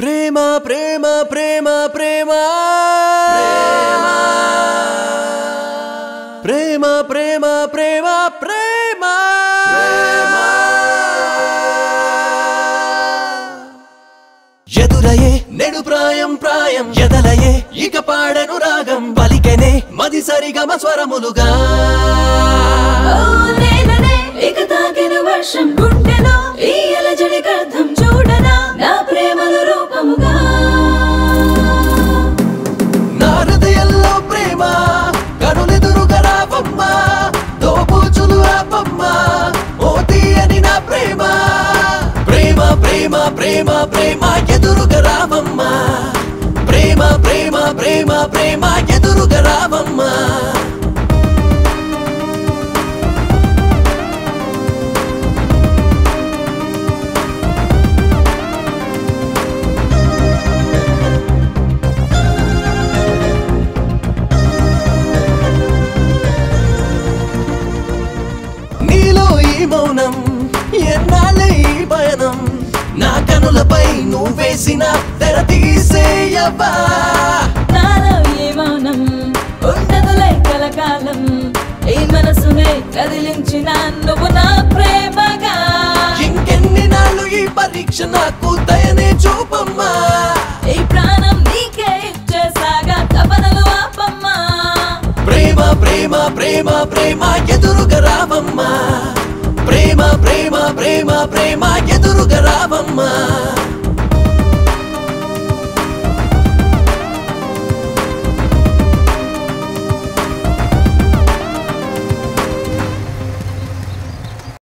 ప్రేమ ప్రేమ ప్రేమ ప్రేమ ప్రేమ ప్రేమ ప్రేమ ప్రేమ ఎదురయే నెడు ప్రాయం ప్రాయం ఎదలయే ఇక పాడను రాగం పలికెనే మది సరిగమ స్వరములుగా ఓ నేననే ఇక తాకిన వర్షం గుండెలో ఈ అలజడికి అర్థం చూడనా నా ప్రేమల రూపముగా నా హృదయంలో ప్రేమ కనులెదురుగా రావమ్మ దోబూచులు ఆపమ్మ ఓ తీయని నా ప్రేమ ప్రేమ ప్రేమ ప్రేమ ప్రేమ ఎదురుగా రావమ్మ ప్రేమ ప్రేమ ప్రేమ ప్రేమ ఎదురుగా రావమ్మ నీలో ఈ మౌనం ఎన్నాళ్ళే ఈ పయనం నా కనులపై నువ్వు వేసిన తెర తీసేయవా నాలో ఈ మౌనం ఉండదులే కలకాలం ఈ మనసునే కదిలించిన నువ్వు నా ప్రేమగా ఇంకెన్ని నాళ్ళు ఈ పరీక్ష నాకు దయనే చూపమ్మా ఈ ప్రాణం నీకే ఇచ్చేసాగా తపనలు ఆపమ్మా ప్రేమ ప్రేమ ప్రేమ ప్రేమ ఎదురుగా రావమ్మా ప్రేమ ప్రేమ ప్రేమ ప్రేమ ఎదురుగా రావమ్మా